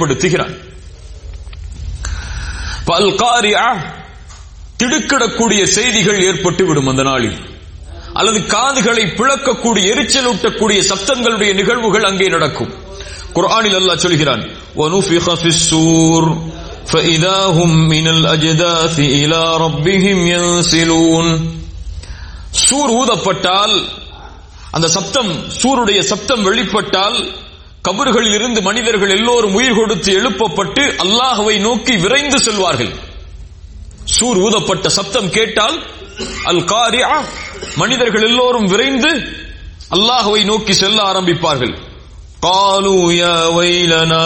ஏற்படுத்துகிறான் பல் காரியா திடுக்கிடக்கூடிய செய்திகள் ஏற்பட்டு விடும் அந்த நாளில் அல்லது காதுகளை பிளக்கக்கூடிய எரிச்சலூட்டக்கூடிய சப்தங்களுடைய நிகழ்வுகள் அங்கே நடக்கும் குர்ஆனில் அல்லாஹ் சொல்கிறான் وَنُفِخَ فِي السُّورِ فَإِذَا هُمْ مِنَ الْأَجْدَاثِ إِلَى رَبِّهِمْ يَنْسِلُونَ சூர் ஊதப்பட்டால் அந்த சப்தம் சூருடைய சப்தம் வெளிப்பட்டால் கபர்களில் இருந்து மனிதர்கள் எல்லோரும் உயிர் கொடுத்து எழுப்பப்பட்டு அல்லாஹுவை நோக்கி விரைந்து செல்வார்கள் சூர் ஊதப்பட்ட சப்தம் கேட்டால் அல் காரியா மனிதர்கள் எல்லோரும் விரைந்து அல்லாஹுவை நோக்கி செல்ல ஆரம்பிப்பார்கள் قالوا يا ويلنا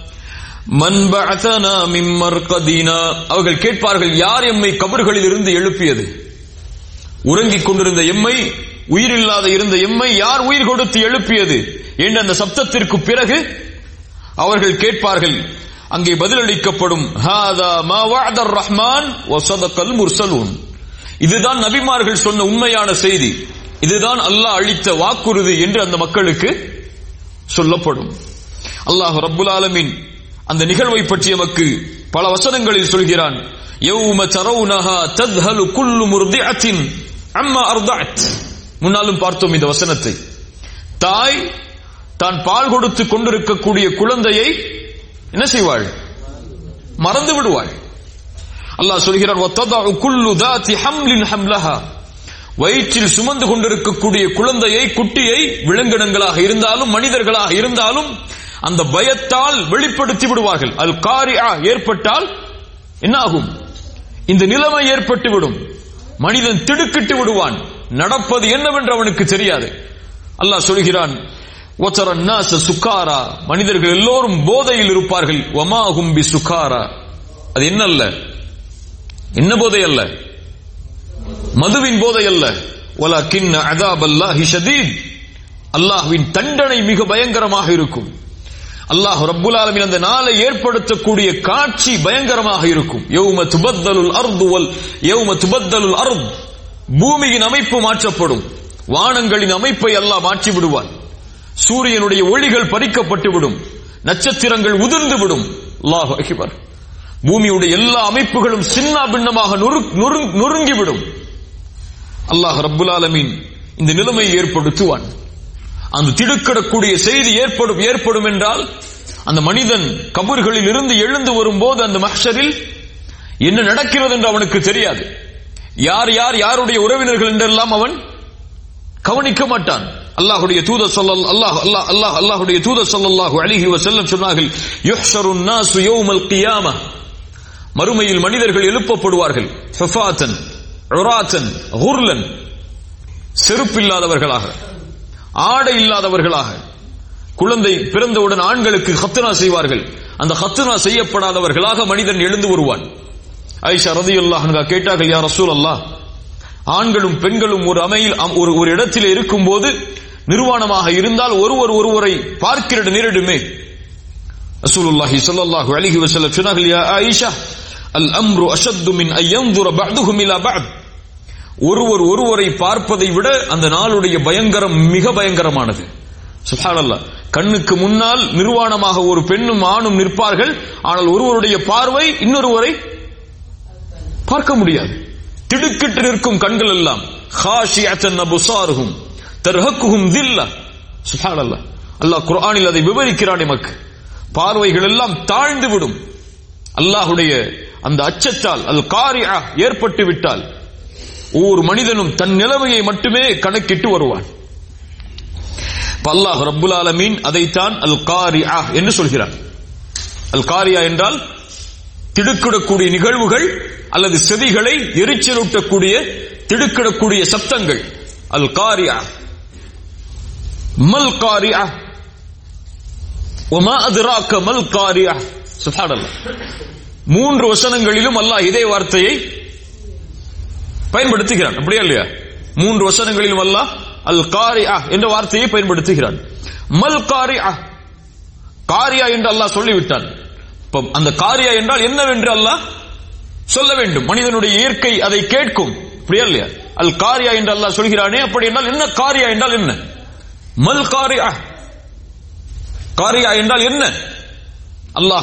من بعثنا من مرقدنا அவர்கள் கேட்பார்கள் யார் எம்மை கபர்களில் இருந்து எழுப்பியது உறங்கிக் கொண்டிருந்த எம்மை உயிரில்லாத இருந்த எம்மை யார் உயிர் கொடுத்து எழுப்பியது என்ற அந்த சப்தத்திற்கு பிறகு அவர்கள் கேட்பார்கள் அங்கே பதிலளிக்கப்படும் ஹாதா மா வஅதர் ரஹ்மான் வ ஸதகல் முர்சலூன் இதுதான் நபிமார்கள் சொன்ன உண்மையான செய்தி இதுதான் அல்லாஹ் அளித்த வாக்குறுதி என்று அந்த மக்களுக்கு சொல்லப்படும் அல்லாஹ் ரப்புல் ஆலமீன் அந்த நிகழ்வை பற்றி நமக்கு பல வசனங்களில் சொல்கிறான் யௌம தரவுனஹா தத்ஹலு குல்லு முர்திஅத்தின் அம்மா அர்தஅத் முன்னாலும் பார்த்தோம் இந்த வசனத்தை தாய் தான் பால் கொடுத்து கொண்டிருக்கக்கூடிய குழந்தையை என்ன செய்வாள் மறந்து விடுவாள் அல்லாஹ் சொல்கிறான் வத்ததஉ குல்லு தாத்தி ஹம்லின் ஹம்லஹா வயிற்றில் சுமந்து கொண்டிருக்கக்கூடிய குழந்தையை குட்டியை விலங்கினங்களாக இருந்தாலும் மனிதர்களாக இருந்தாலும் அந்த பயத்தால் வெளிப்படுத்தி விடுவார்கள் அல் காரியா ஏற்பட்டால் என்ன ஆகும் இந்த நிலைமை ஏற்பட்டு விடும் மனிதன் திடுக்கிட்டு விடுவான் நடப்பது என்னவென்று அவனுக்கு தெரியாது அல்லாஹ் சொல்கிறான் ஒத்தர நாச சுக்காரா மனிதர்கள் எல்லோரும் போதையில் இருப்பார்கள் ஒமாகும் பி சுக்காரா அது என்ன அல்ல என்ன போதை அல்ல மதுவின் போதை அல்ல வலக்கின் அதாப் அல்லாஹி ஷதீத் அல்லாஹ்வின் தண்டனை மிக பயங்கரமாக இருக்கும் அல்லாஹ் ரப்புல் ஆலமீன் அந்த நாளை ஏற்படுத்தக்கூடிய காட்சி பயங்கரமாக இருக்கும் யௌம துபத்தலுல் அர்து வல் யௌம துபத்தலுல் அர்த் பூமியின் அமைப்பு மாற்றப்படும் வானங்களின் அமைப்பை அல்லாஹ் மாற்றி விடுவான் சூரியனுடைய ஒளிகள் பறிக்கப்பட்டு விடும் நட்சத்திரங்கள் உதிர்ந்து விடும் அல்லாஹ் அக்பர் பூமியுடைய எல்லா அமைப்புகளும் சின்ன பின்னமாக நொறுங்கிவிடும் அல்லாஹ் ரப்புல் ஆலமீன் இந்த நிலைமையை ஏற்படுத்துவான் அந்த திடுக்கிடக்கூடிய செய்தி ஏற்படும் ஏற்படும் என்றால் அந்த மனிதன் கபர்களில் இருந்து எழுந்து வரும்போது அந்த மஹ்ஷரில் என்ன நடக்கிறது என்று அவனுக்கு தெரியாது யார் யார் யாருடைய உறவினர்கள் என்றெல்லாம் அவன் கவனிக்க மாட்டான் அல்லாஹுடைய தூத சொல்லல் அல்லாஹ் அல்லாஹ் அல்லாஹ் அல்லாஹுடைய தூத சொல்லல்லாஹு அலிஹி வசல்லம் சொன்னார்கள் யுஹ்ஷருன் நாசு யௌமல் கியாமah மறுமையில் மனிதர்கள் எழுப்பப்படுவார்கள் ஃபஃபாத்தன் உராத்தன் குர்லன் செருப்பில்லாதவர்களாக ஆடை இல்லாதவர்களாக குழந்தை பிறந்தவுடன் ஆண்களுக்கு ஹத்துனா செய்வார்கள் அந்த ஹத்துனா செய்யப்படாதவர்களாக மனிதன் எழுந்து வருவான் ஐஷா ரதி அல்லாஹ் கேட்டார்கள் யார் ரசூல் அல்லாஹ் ஆண்களும் பெண்களும் ஒரு அமையில் ஒரு ஒரு இடத்தில் இருக்கும் போது நிர்வாணமாக இருந்தால் ஒருவர் ஒருவரை பார்க்கிற நேரிடுமே ரசூலுல்லாஹி ஸல்லல்லாஹு அலைஹி வஸல்லம் சொன்னார்கள் யா ஆயிஷா அல் அம்ரு அஷத்து மின் ஐயந்துர பஅதுஹும் இலா பஅத் ஒருவர் ஒருவரை பார்ப்பதை விட அந்த நாளுடைய பயங்கரம் மிக பயங்கரமானது சுப்ஹானல்லாஹ் கண்ணுக்கு முன்னால் நிர்வாணமாக ஒரு பெண்ணும் ஆணும் நிற்பார்கள் ஆனால் ஒருவருடைய பார்வை இன்னொருவரை பார்க்க முடியாது திடுக்கிட்டு நிற்கும் கண்கள் எல்லாம் ஹாஷியத்தன் அபுசாருகும் தர்ஹக்குஹும் தில்லா சுப்ஹானல்லாஹ் அல்லாஹ் குர்ஆனில் அதை விவரிக்கிறான் எமக்கு பார்வைகள் எல்லாம் தாழ்ந்து விடும் அல்லாஹுடைய அந்த அச்சத்தால் அல் காரியா ஏற்பட்டு விட்டால் ஒவ்வொரு மனிதனும் தன் நிலைமையை மட்டுமே கணக்கிட்டு வருவான் அல்லாஹ் ரப்புல் ஆலமீன் அதைத்தான் அல் காரியா என்று சொல்கிறான் அல் காரியா என்றால் திடுக்கிடக்கூடிய நிகழ்வுகள் அல்லது செவிகளை எரிச்சலூட்டக்கூடிய திடுக்கிடக்கூடிய சப்தங்கள் அல் காரியா மல் காரியா ஒமா அதிராக்க மல் காரியா சுபாடல்ல மூன்று வசனங்களிலும் அல்லாஹ் இதே வார்த்தையை பயன்படுத்துகிறான் அப்படியா இல்லையா மூன்று வசனங்களிலும் அல்லாஹ் அல் காரியா என்ற வார்த்தையை பயன்படுத்துகிறான் மல் காரியா காரியா என்று அல்லாஹ் சொல்லிவிட்டான் அந்த காரியா என்றால் என்னவென்று அல்லாஹ் சொல்ல வேண்டும் மனிதனுடைய இயற்கை அதை கேட்கும் அப்படியா இல்லையா அல் காரியா என்று அல்லாஹ் சொல்கிறானே அப்படி என்றால் என்ன காரியா என்றால் என்ன மல் காரியா காரியா என்றால் என்ன அல்லாஹ்